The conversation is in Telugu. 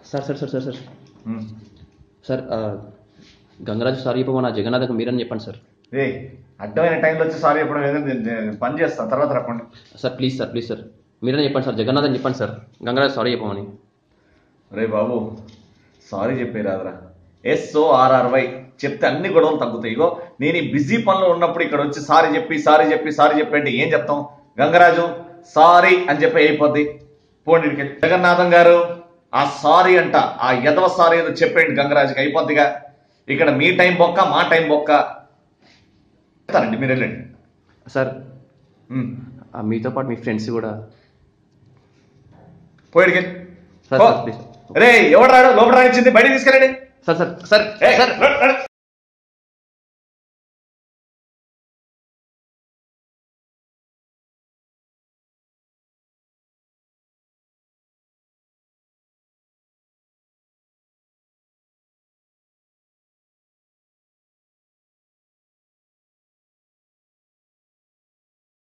Sir sir sir sir sir um. Sir ఆ, గంగరాజు సార్ చెప్పమన్నా జగన్నాథ్కి మీరని చెప్పండి సార్ ఏ అడ్డమైన టైంలో వచ్చి సారీ చెప్పడం ఏదో నేను- నేను పని చేస్తాను తర్వాత రప్పండి sir please sir please sir మీరని చెప్పండి సార్ జగన్నాథ్ అని చెప్పండి సార్ గంగరాజు సారీ చెప్పమని రే బాబు సారీ చెప్పే రాదురా ఎస్ఓఆర్ఆర్వై చెప్తే అన్ని గొడవలు తగ్గుతాయి ఇగో నేను ఈ బిజీ పనిలో ఉన్నప్పుడు ఇక్కడ వచ్చి సారీ చెప్పి సారీ చెప్పి సారీ చెప్పి అంటే ఏం చెప్తాం గంగరాజు సారీ అని చెప్పి అయిపోద్ది పోండి ఈడికి. జగన్నాథం గారు ఆ సారీ అంట ఆ యదవ సారీ ఏదో చెప్పేయండి గంగరాజుకి అయిపోద్దిగా ఇక్కడ మీ టైం బొక్క మా టైం బొక్క చెప్తారండి మీరు వెళ్ళండి సార్ ఉమ్. ఆ, మీతో పాటు మీ ఫ్రెండ్స్ కూడా పోయిడికి సార్, సార్, ప్లీజ్. రే ఎవడు రాడు లోపల రానిచ్చింది బయట తీసుకెళ్ళండి సార్ సార్ సార్ ఏయ్, సార్ ర- ర-